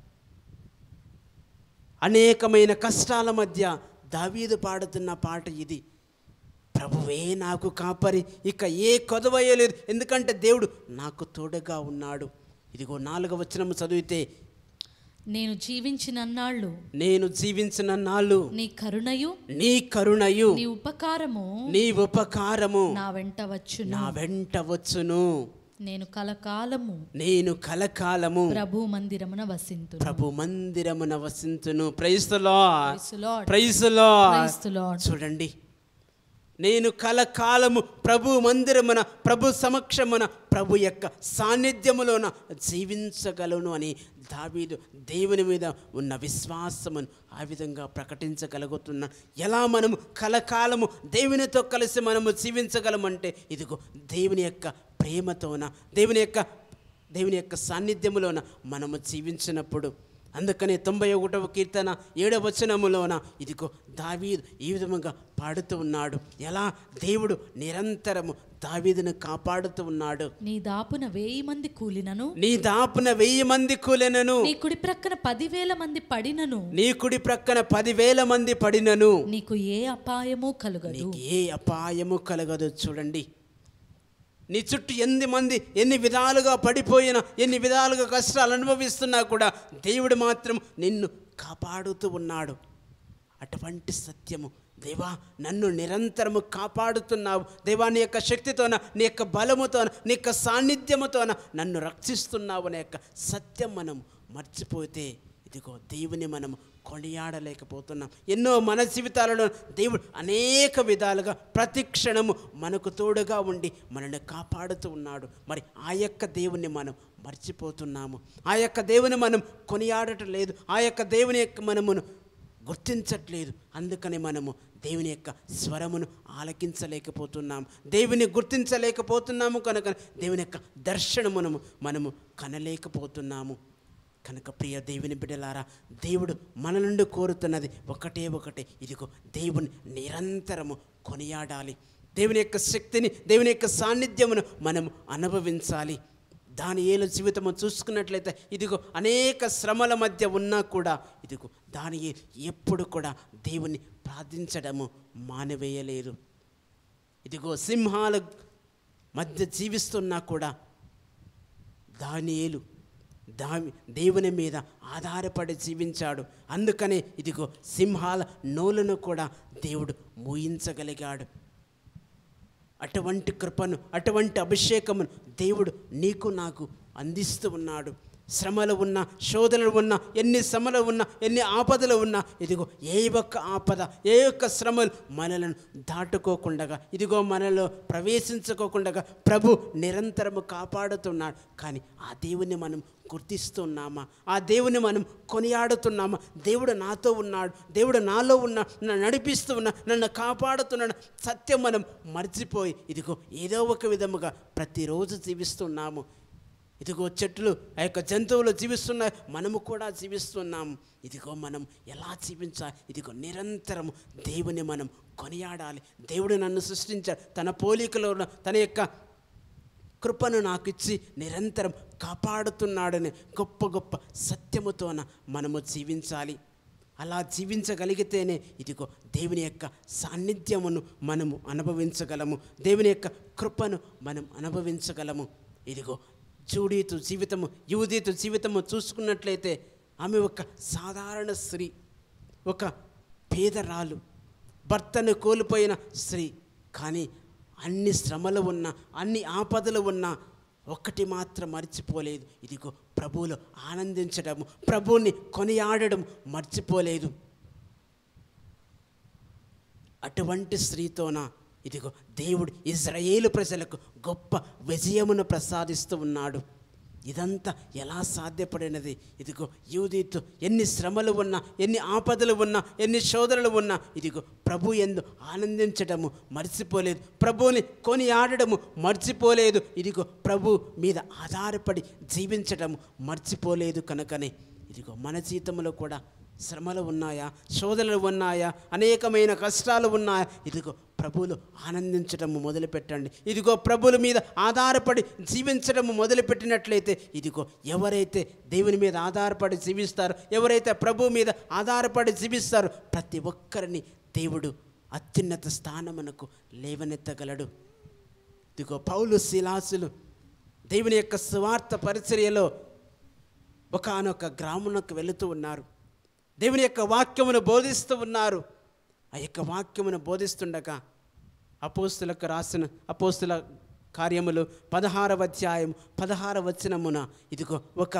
అనేకమైన కష్టాల మధ్య దావీదు పాడుతున్న పాట ఇది ప్రభువే నాకు కాపరి ఇక ఏ కొదవయ్యలేదు ఎందుకంటే దేవుడు నాకు తోడుగా ఉన్నాడు ఇదిగో నాలుగవ వచనము చదివితే నేను జీవించిన నాళ్ళు నేను జీవించిన నాళ్ళు నీ కరుణయు నీ కరుణయు నీ ఉపకారము నీ ఉపకారము నా వెంట వచ్చును నా వెంట వచ్చును నేను కలకాలము నేను కలకాలము ప్రభు మందిరమున వసింతును ప్రభు మందిరమున వసించును ప్రైస్తులో Praise the Lord. ప్రైస్తులో Praise the Lord. చూడండి నేను కలకాలము ప్రభు మందిరమున ప్రభు సమక్షమున ప్రభు యొక్క సాన్నిధ్యములోన జీవించగలను అని దావీదు దేవుని మీద ఉన్న విశ్వాసమును ఆ విధంగా ప్రకటించగలుగుతున్నా ఎలా మనము కలకాలము దేవునితో కలిసి మనము జీవించగలమంటే ఇదిగో దేవుని యొక్క ప్రేమతోన దేవుని యొక్క దేవుని యొక్క సాన్నిధ్యములోన మనము జీవించినప్పుడు అందుకనే తొంభై ఒకటవ కీర్తన ఏడవ వచనములోన ఇదిగో దావీదు ఈ విధముగా పాడుతూ ఉన్నాడు ఎలా దేవుడు నిరంతరము దావీదును కాపాడుతూ ఉన్నాడు నీ దాపున వేయి మంది కూలినను నీ దాపున వెయ్యి మంది కూలెనను నీ కుడి ప్రక్కన పదివేల మంది పడినను నీ కుడి ప్రక్కన పదివేల మంది పడినను నీకు ఏ అపాయము కలుగదు నీకు ఏ అపాయము కలగదు చూడండి నీ చుట్టూ ఎన్ని మంది ఎన్ని విధాలుగా పడిపోయినా ఎన్ని విధాలుగా కష్టాలు అనుభవిస్తున్నా కూడా దేవుడు మాత్రం నిన్ను కాపాడుతూ ఉన్నాడు అటువంటి సత్యము దేవా నన్ను నిరంతరము కాపాడుతున్నావు దేవా నీ యొక్క శక్తితోన నీ యొక్క బలముతోన నీ యొక్క సాన్నిధ్యముతోన నన్ను రక్షిస్తున్నావు అనే యొక్క సత్యం మనం మర్చిపోతే ఇదిగో దేవుని మనం కొనియాడలేకపోతున్నాం ఎన్నో మన జీవితాలలో దేవుడు అనేక విధాలుగా ప్రతి క్షణము మనకు తోడుగా ఉండి మనల్ని కాపాడుతూ ఉన్నాడు మరి ఆ యొక్క దేవుని మనం మర్చిపోతున్నాము ఆ యొక్క దేవుని మనం కొనియాడటం లేదు ఆ యొక్క దేవుని యొక్క మనమును గుర్తించట్లేదు అందుకని మనము దేవుని యొక్క స్వరమును ఆలకించలేకపోతున్నాము దేవుని గుర్తించలేకపోతున్నాము కనుక దేవుని యొక్క దర్శనమును మనము కనలేకపోతున్నాము కనుక ప్రియ దేవుని బిడ్డలారా దేవుడు మన నుండి కోరుతున్నది ఒకటే ఒకటే ఇదిగో దేవుని నిరంతరము కొనియాడాలి దేవుని యొక్క శక్తిని దేవుని యొక్క సాన్నిధ్యమును మనము అనుభవించాలి దాని ఏలు జీవితము చూసుకున్నట్లయితే ఇదిగో అనేక శ్రమల మధ్య ఉన్నా కూడా ఇదిగో దాని ఎప్పుడు కూడా దేవుని ప్రార్థించడము మానివేయలేరు ఇదిగో సింహాల మధ్య జీవిస్తున్నా కూడా దానియేలు దావి దేవుని మీద ఆధారపడి జీవించాడు అందుకనే ఇదిగో సింహాల నోలను కూడా దేవుడు మూయించగలిగాడు అటువంటి కృపను అటువంటి అభిషేకమును దేవుడు నీకు నాకు అందిస్తూ ఉన్నాడు శ్రమలు ఉన్నా శోధనలు ఉన్నా ఎన్ని శ్రమలు ఉన్నా ఎన్ని ఆపదలు ఉన్నా ఇదిగో ఏ ఒక్క ఆపద ఏ ఒక్క శ్రమలు మనలను దాటుకోకుండా ఇదిగో మనలో ప్రవేశించుకోకుండా ప్రభు నిరంతరము కాపాడుతున్నాడు కానీ ఆ దేవుని మనం గుర్తిస్తున్నామా ఆ దేవుని మనం కొనియాడుతున్నామా దేవుడు నాతో ఉన్నాడు దేవుడు నాలో ఉన్నా నన్ను నడిపిస్తూ ఉన్నా నన్ను కాపాడుతున్నాడు సత్యం మనం మర్చిపోయి ఇదిగో ఏదో ఒక విధముగా ప్రతిరోజు జీవిస్తున్నాము ఇదిగో చెట్లు ఆ యొక్క జంతువులు జీవిస్తున్నాయి మనము కూడా జీవిస్తున్నాము ఇదిగో మనం ఎలా జీవించాలి ఇదిగో నిరంతరం దేవుని మనం కొనియాడాలి దేవుడు నన్ను సృష్టించాడు తన పోలికలో ఉన్న తన యొక్క కృపను నాకు ఇచ్చి నిరంతరం కాపాడుతున్నాడని గొప్ప గొప్ప సత్యముతోన మనము జీవించాలి అలా జీవించగలిగితేనే ఇదిగో దేవుని యొక్క సాన్నిధ్యమును మనము అనుభవించగలము దేవుని యొక్క కృపను మనం అనుభవించగలము ఇదిగో జూడీతు జీవితము యువదీతు జీవితము చూసుకున్నట్లయితే ఆమె ఒక సాధారణ స్త్రీ ఒక పేదరాలు భర్తను కోల్పోయిన స్త్రీ కానీ అన్ని శ్రమలు ఉన్నా అన్ని ఆపదలు ఉన్నా ఒక్కటి మాత్రం మర్చిపోలేదు ఇదిగో ప్రభువులో ఆనందించడము ప్రభువుని కొనియాడడం మర్చిపోలేదు అటువంటి స్త్రీతోన ఇదిగో దేవుడు ఇజ్రాయేలు ప్రజలకు గొప్ప విజయమును ప్రసాదిస్తూ ఉన్నాడు ఇదంతా ఎలా సాధ్యపడినది ఇదిగో యూదితో ఎన్ని శ్రమలు ఉన్నా ఎన్ని ఆపదలు ఉన్నా ఎన్ని శోధనలు ఉన్నా ఇదిగో ప్రభు ఎందు ఆనందించడము మర్చిపోలేదు ప్రభువుని కొని ఆడడము మర్చిపోలేదు ఇదిగో ప్రభు మీద ఆధారపడి జీవించడము మర్చిపోలేదు కనుకనే ఇదిగో మన జీవితంలో కూడా శ్రమలు ఉన్నాయా శోధనలు ఉన్నాయా అనేకమైన కష్టాలు ఉన్నాయా ఇదిగో ప్రభువులు ఆనందించడము మొదలుపెట్టండి ఇదిగో ప్రభుల మీద ఆధారపడి జీవించడము మొదలుపెట్టినట్లయితే ఇదిగో ఎవరైతే దేవుని మీద ఆధారపడి జీవిస్తారో ఎవరైతే ప్రభు మీద ఆధారపడి జీవిస్తారో ప్రతి ఒక్కరిని దేవుడు అత్యున్నత స్థానమునకు లేవనెత్తగలడు ఇదిగో పౌలు శిలాసులు దేవుని యొక్క స్వార్థ పరిచర్యలో ఒకనొక గ్రామునకు వెళుతూ ఉన్నారు దేవుని యొక్క వాక్యమును బోధిస్తూ ఉన్నారు ఆ యొక్క వాక్యమును బోధిస్తుండగా అపోస్తులకు రాసిన అపోస్తుల కార్యములు పదహారవ అధ్యాయం పదహార వచనమున ఇదిగో ఒక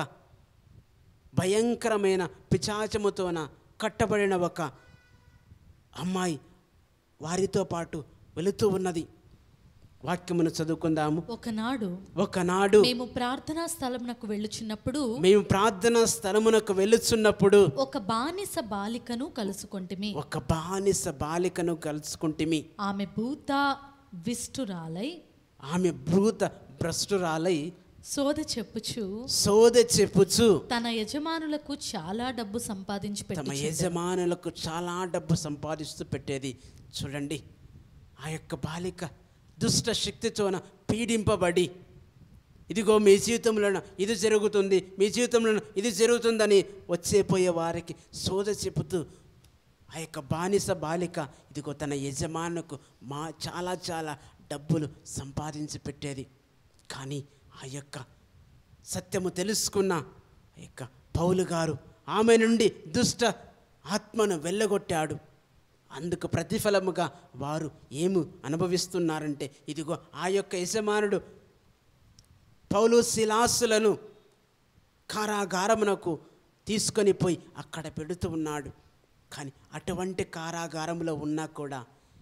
భయంకరమైన పిచాచముతోన కట్టబడిన ఒక అమ్మాయి వారితో పాటు వెళుతూ ఉన్నది వాక్యమును చదువుకుందాము ఒకనాడు ఒకనాడు మేము ప్రార్థనా స్థలమునకు వెళ్ళుచున్నప్పుడు మేము ప్రార్థనా స్థలమునకు వెళ్ళుచున్నప్పుడు ఒక బానిస బాలికను కలుసుకొంటిమి ఒక బానిస బాలికను కలుసుకుంటిమి ఆమె భూత విష్టురాలై ఆమె భూత భ్రష్టురాలై సోద చెప్పుచు సోద చెప్పుచు తన యజమానులకు చాలా డబ్బు సంపాదించి తమ పెట్టి యజమానులకు చాలా డబ్బు సంపాదిస్తూ పెట్టేది చూడండి ఆ యొక్క బాలిక దుష్ట శక్తితోన పీడింపబడి ఇదిగో మీ జీవితంలో ఇది జరుగుతుంది మీ జీవితంలో ఇది జరుగుతుందని వచ్చే పోయే వారికి సోద చెబుతూ ఆ యొక్క బానిస బాలిక ఇదిగో తన యజమానుకు మా చాలా చాలా డబ్బులు సంపాదించి పెట్టేది కానీ ఆ యొక్క సత్యము తెలుసుకున్న ఆ యొక్క పౌలు గారు ఆమె నుండి దుష్ట ఆత్మను వెళ్ళగొట్టాడు అందుకు ప్రతిఫలముగా వారు ఏమి అనుభవిస్తున్నారంటే ఇదిగో ఆ యొక్క యజమానుడు పౌలు శిలాసులను కారాగారమునకు తీసుకొని పోయి అక్కడ పెడుతూ ఉన్నాడు కానీ అటువంటి కారాగారంలో ఉన్నా కూడా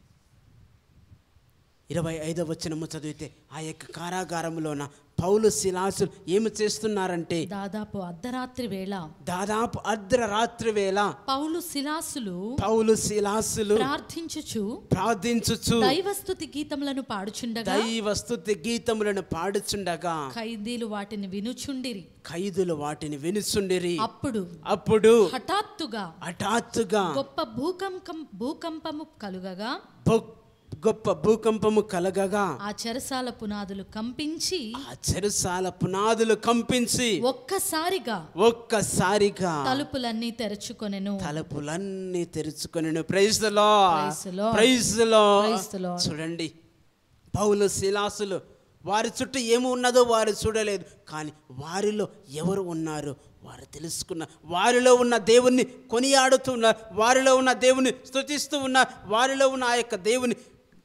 ఇరవై ఐదవ వచనము చదివితే ఆ యొక్క కారాగారంలోన పౌలు శిలాసులు ఏమి చేస్తున్నారంటే దాదాపు అర్ధరాత్రి వేళ దాదాపు అర్ధరాత్రి వేళ పౌలు శిలాసులు పౌలు శిలాసులు ప్రార్థించుచు ప్రార్థించుచు దైవస్తుతి గీతములను పాడుచుండగా దైవ స్తుతి గీతములను పాడుచుండగా ఖైదీలు వాటిని వినుచుండిరి ఖైదులు వాటిని వినుచుండిరి అప్పుడు అప్పుడు హఠాత్తుగా హఠాత్తుగా గొప్ప భూకంపం భూకంపము కలుగగా భూ- గొప్ప భూకంపము కలగగా ఆ చెరసాల పునాదులు కంపించి ఆ చెరుసాల పునాదులు కంపించి ఒక్కసారిగా ఒక్కసారిగా తలుపులన్నీ తెరుచుకొనెను తలుపులన్నీ తెరుచుకొని praise the Lord Praise the Lord. Praise the Lord Praise the Lord. చూడండి పౌలు శిలాసులు వారి చుట్టూ ఏమి ఉన్నదో వారు చూడలేదు కానీ వారిలో ఎవరు ఉన్నారు వారు తెలుసుకున్న వారిలో ఉన్న దేవుణ్ణి కొనియాడుతూ ఉన్నారు వారిలో ఉన్న దేవుని స్తుతిస్తూ ఉన్నారు వారిలో ఉన్న ఆ యొక్క దేవుని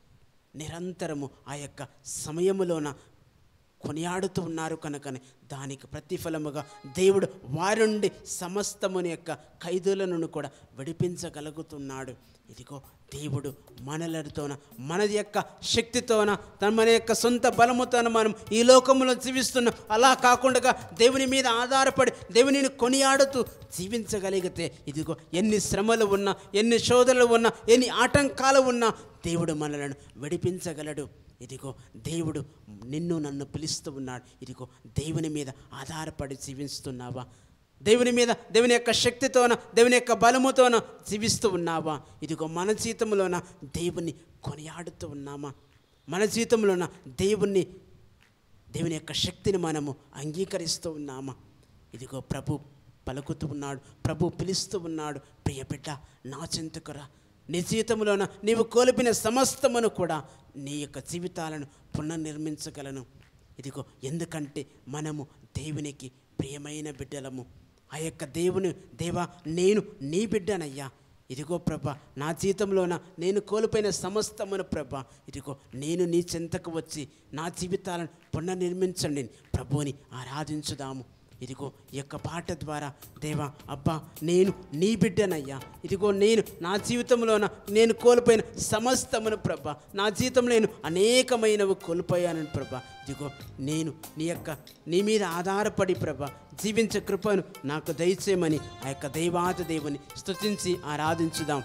నిరంతరము ఆ యొక్క సమయములోన కొనియాడుతూ ఉన్నారు కనుకనే దానికి ప్రతిఫలముగా దేవుడు వారి నుండి సమస్తముని యొక్క ఖైదులను కూడా విడిపించగలుగుతున్నాడు ఇదిగో దేవుడు మనలతోన మన యొక్క శక్తితోన తన మన యొక్క సొంత బలముతోన మనం ఈ లోకంలో జీవిస్తున్నాం అలా కాకుండా దేవుని మీద ఆధారపడి దేవునిని కొనియాడుతూ జీవించగలిగితే ఇదిగో ఎన్ని శ్రమలు ఉన్నా ఎన్ని శోధనలు ఉన్నా ఎన్ని ఆటంకాలు ఉన్నా దేవుడు మనలను విడిపించగలడు ఇదిగో దేవుడు నిన్ను నన్ను పిలుస్తూ ఉన్నాడు ఇదిగో దేవుని మీద ఆధారపడి జీవిస్తున్నావా దేవుని మీద దేవుని యొక్క శక్తితోన దేవుని యొక్క బలముతోన జీవిస్తూ ఉన్నావా ఇదిగో మన జీవితంలోన దేవుని కొనియాడుతూ ఉన్నామా మన జీవితంలోన దేవుణ్ణి దేవుని యొక్క శక్తిని మనము అంగీకరిస్తూ ఉన్నామా ఇదిగో ప్రభు పలుకుతూ ఉన్నాడు ప్రభు పిలుస్తూ ఉన్నాడు ప్రియ బిడ్డ నా చెంతకురా నీ జీవితంలోన నీవు కోల్పోయిన సమస్తమును కూడా నీ యొక్క జీవితాలను పునర్నిర్మించగలను ఇదిగో ఎందుకంటే మనము దేవునికి ప్రియమైన బిడ్డలము ఆ యొక్క దేవుని దేవా నేను నీ బిడ్డనయ్యా ఇదిగో ప్రభ నా జీవితంలోన నేను కోల్పోయిన సమస్తమును ప్రభ ఇదిగో నేను నీ చెంతకు వచ్చి నా జీవితాలను పునర్నిర్మించండి ప్రభువుని ఆరాధించుదాము ఇదిగో ఈ యొక్క పాట ద్వారా దేవా అబ్బా నేను నీ బిడ్డనయ్యా ఇదిగో నేను నా జీవితంలోన నేను కోల్పోయిన సమస్తమును ప్రభ నా జీవితంలో నేను అనేకమైనవి కోల్పోయాను ప్రభ ఇదిగో నేను నీ యొక్క నీ మీద ఆధారపడి ప్రభ జీవించే కృపను నాకు దయచేయమని ఆ యొక్క దైవాత దేవుని స్తుతించి ఆరాధించుదాం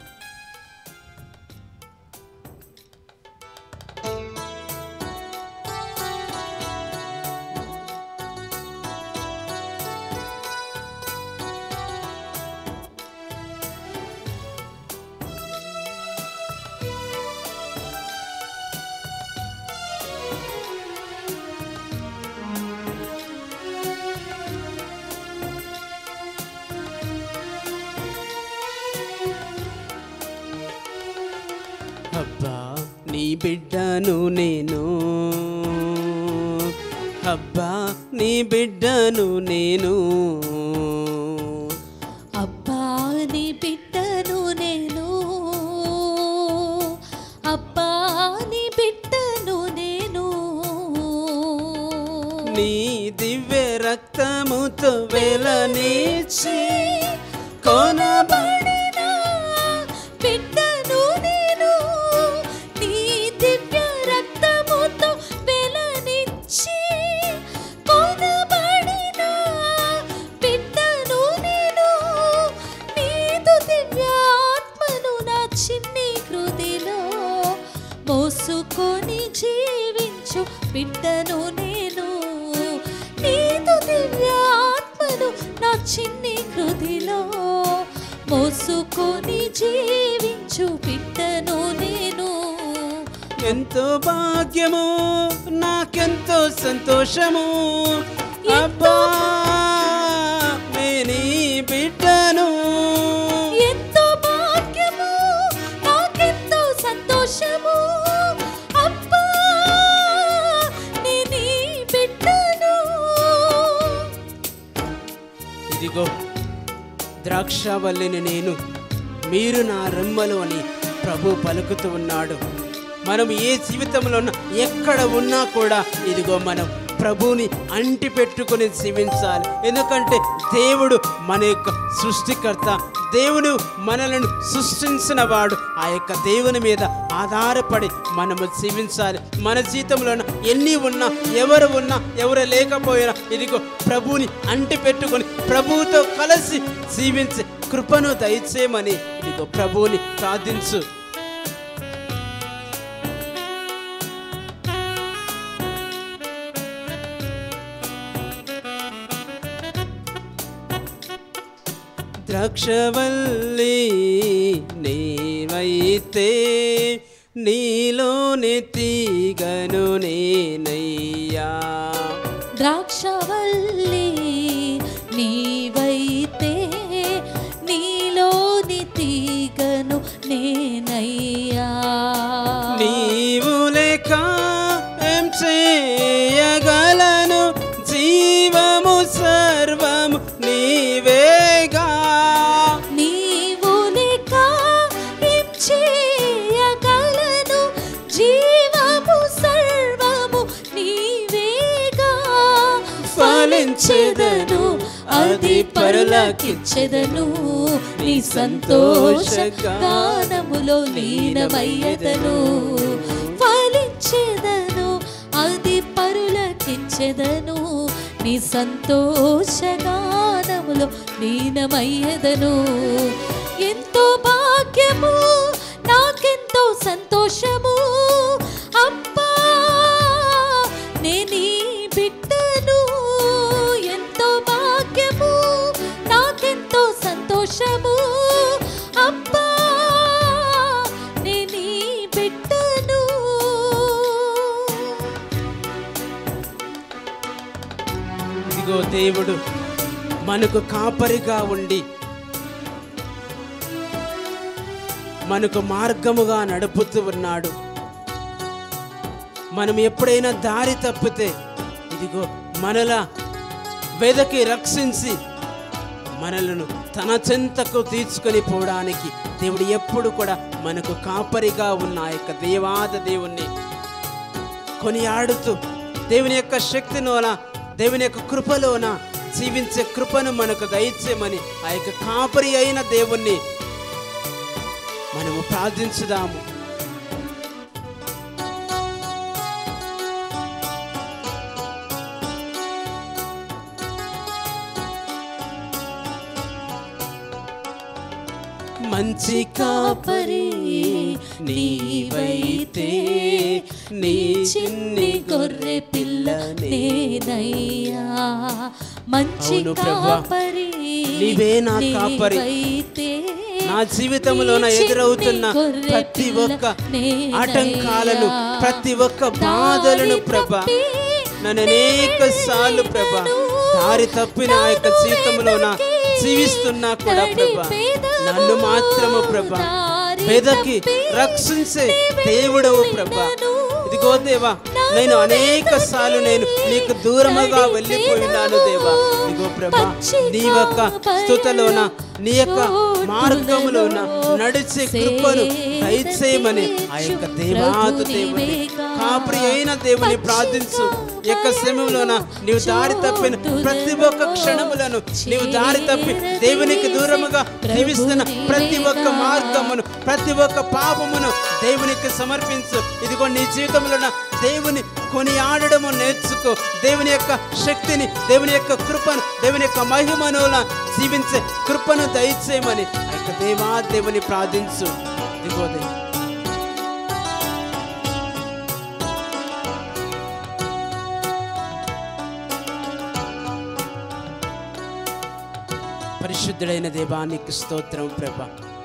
అబ్బా నీ బిడ్డను నేను అబ్బా నీ బిడ్డను నేను అబ్బా నీ బిడ్డను నేను అబ్బా నీ బిడ్డను నేను నీ దివ్య రక్తముతో వెలనిచ్చి కొనబడిన బిడ్డను నేను నీ దివ్య రక్తముతో వెలనిచ్చి కొనబడిన బిడ్డను నేను నీదు దివ్యాత్మను నా చిన్ని హృదిలో మోసుకొని జీవించు బిడ్డను నేను నీదు దివ్యాత్మను నా చిన్ని హృదిలో మోసుకొని జీవించు బిడ్డను నేను ఎంతో భాగ్యము నాకెంతో సంతోషము అబ్బా నీ బిడ్డను ఎంతో భాగ్యము నాకెంతో సంతోషము అబ్బా నీ నీ బిడ్డను ఇదిగో ద్రాక్షవల్లిని నేను మీరు నా రెమ్మలు అని ప్రభు పలుకుతూ ఉన్నాడు మనం ఏ జీవితంలో ఉన్నా ఎక్కడ ఉన్నా కూడా ఇదిగో మనం ప్రభువుని అంటి పెట్టుకొని జీవించాలి ఎందుకంటే దేవుడు మన యొక్క సృష్టికర్త దేవుడు మనలను సృష్టించిన వాడు ఆ యొక్క దేవుని మీద ఆధారపడి మనము జీవించాలి మన జీవితంలో ఎన్ని ఉన్నా ఎవరు ఉన్నా ఎవరు లేకపోయినా ఇదిగో ప్రభువుని అంటి పెట్టుకొని ప్రభువుతో కలిసి జీవించే కృపను దయచేయమని ఇదిగో ప్రభువుని ప్రార్థించు ద్రాక్షవల్లి నీవైతే నీలోని తీగను నేనయ్యా ద్రాక్షవల్లి నీవైతే నీలోని తీగను నేనయ్యా నీవు లేక ఏం చేయగలను జీవము సర్వము నీవేగా నీవు లేక ఏం చేయగలను జీవము సర్వము నీవేగా ఫలించెదను అది పరులకిచ్చెదను నీ సంతోష గానములో లీనమయ్యదను ఫలించెదను అది పరులకిచ్చెదను నీ సంతోష గానములో లీనమయ్యదను ఎంతో భాగ్యము నాకెంతో సంతోషము అబ్బా నేనీ బిడ్డను ఎంతో భాగ్యము నాకెంతో సంతోషము అబ్బా నేనీ బిడ్డను ఇదిగో దేవుడు మనకు కాపరిగా ఉండి మనకు మార్గముగా నడుపుతూ ఉన్నాడు మనం ఎప్పుడైనా దారి తప్పితే ఇదిగో మనల వెదకి రక్షించి మనలను తన చెంతకు తీసుకొని పోవడానికి దేవుడు ఎప్పుడు కూడా మనకు కాపరిగా ఉన్న ఆ యొక్క దేవాద దేవుణ్ణి కొనియాడుతూ దేవుని యొక్క శక్తిలోన దేవుని యొక్క కృపలోన జీవించే కృపను మనకు దయచేయమని ఆ యొక్క కాపరి అయిన దేవుణ్ణి మనము ప్రార్థించుదాము మంచి కాపరి నీవైతే నీ చిన్ని గొర్రె పిల్ల నేనయ్యా మంచి అవును ప్రభా. కాపరి నీవే నా కాపరి. నీవైతే నా జీవితంలో నా నీ ఎదురవుతున్న చిన్ని గొర్రె ప్రతి పిల్ల ఒక్క నేనయ్యా. ఆటంకాలను ప్రతి ఒక్క బాధలను ప్రభ నన్ను అనేక సార్లు ప్రభ దారి తప్పిన ఆ యొక్క జీవితంలో నా జీవిస్తున్నా కూడా ప్రభ నన్ను మాత్రము ప్రభ పేదకి రక్షించే దేవుడవు ప్రభ ఇదిగో దేవా నేను అనేక సార్లు నేను నీకు దూరముగా వెళ్ళిపోయినాను దేవా ఇదిగో ప్రభా నీ యొక్క స్థుతలోన నీ యొక్క మార్గములోన నడిచే కృపను దయచేయమని ఆ యొక్క దేవాత దేవుని కాపురి అయిన దేవుని ప్రార్థించు ఈ యొక్క సమయంలోన నీవు దారి తప్పిన ప్రతి ఒక్క క్షణములను నీవు దారి తప్పి దేవునికి దూరముగా జీవిస్తున్న ప్రతి ఒక్క మార్గమును ప్రతి ఒక్క పాపమును దేవునికి సమర్పించు ఇదిగో నీ జీవితంలో దేవుని కొనియాడడము నేర్చుకో దేవుని యొక్క శక్తిని దేవుని యొక్క కృపను దేవుని యొక్క మహిమను జీవించే కృపను దయచేయమని ఆ యొక్క దేవా దేవుని ప్రార్థించు ఇదిగో దేవా పరిశుద్ధుడైన దేవానికి స్తోత్రం ప్రభ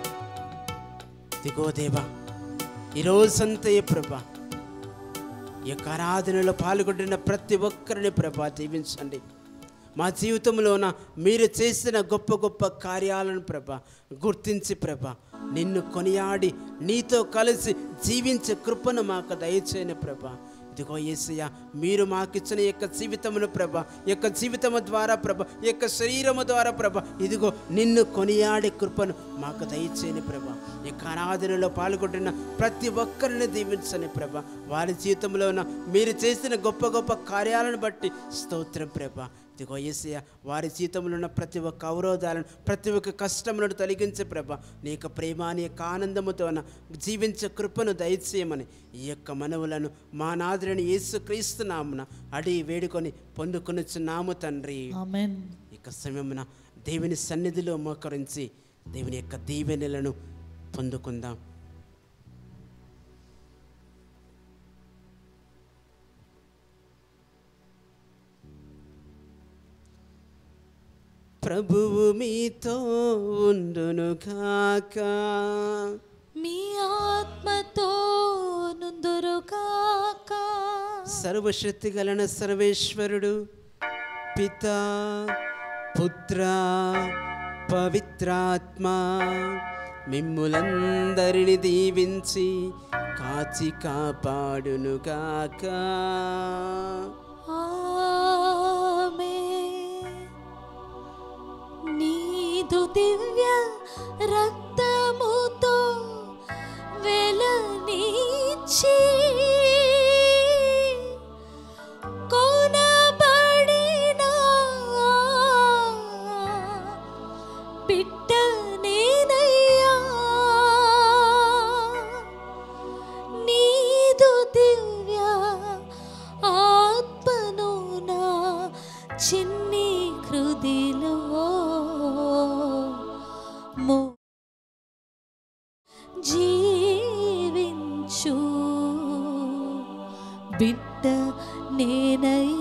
దిగో దేవా ఈరోజంతయే ప్రభ ఈ యొక్క ఆరాధనలో పాల్గొంటున్న ప్రతి ఒక్కరిని ప్రభ దీవించండి మా జీవితంలోన మీరు చేసిన గొప్ప గొప్ప కార్యాలను ప్రభ గుర్తించి ప్రభ నిన్ను కొనియాడి నీతో కలిసి జీవించే కృపను మాకు దయచేయని ప్రభ ఇదిగో యేసయ్య మీరు మాకిచ్చిన ఈ యొక్క జీవితమును ప్రభ ఈ యొక్క జీవితము ద్వారా ప్రభ ఈ యొక్క శరీరము ద్వారా ప్రభ ఇదిగో నిన్ను కొనియాడే కృపను మాకు దయచేయని ప్రభ ఈ ఆరాధనలో పాల్గొంటున్న ప్రతి ఒక్కరిని దీవించని ప్రభ వారి జీవితంలో ఉన్న మీరు చేసిన గొప్ప గొప్ప కార్యాలను బట్టి స్తోత్రం ప్రభ ఇదిగో యేసయ్య వారి జీవితంలో ఉన్న ప్రతి ఒక్క అవరోధాలను ప్రతి ఒక్క కష్టములను తొలగించే ప్రభ నీ యొక్క ప్రేమ నీ యొక్క ఆనందముతో జీవించే కృపను దయచేయమని ఈ యొక్క మనవులను మా నాదులని యేసు క్రీస్తునామున అడి వేడుకొని పొందుకొనుచున్నాము తండ్రి ఆమెన్ ఇక సమయమున దేవుని సన్నిధిలో మోకరించి దేవుని యొక్క దీవెనలను పొందుకుందాం ప్రభువు మీతో ఉండునుగాక మీ ఆత్మతో నుందురుగాక సర్వశక్తి గలన సర్వేశ్వరుడు పిత పుత్ర పవిత్రాత్మ మిమ్ములందరిని దీవించి కాచి కాపాడునుగాక ఆమేన్. నీదు దివ్య రక్తముతో వెలనిచ్చి కొనబడిన బిడ్డ నేనయ్యా నీదు దివ్య ఆత్మను నా చిన్ని హృదిలో మో జీవించు బిడ్డ నేనయ్యా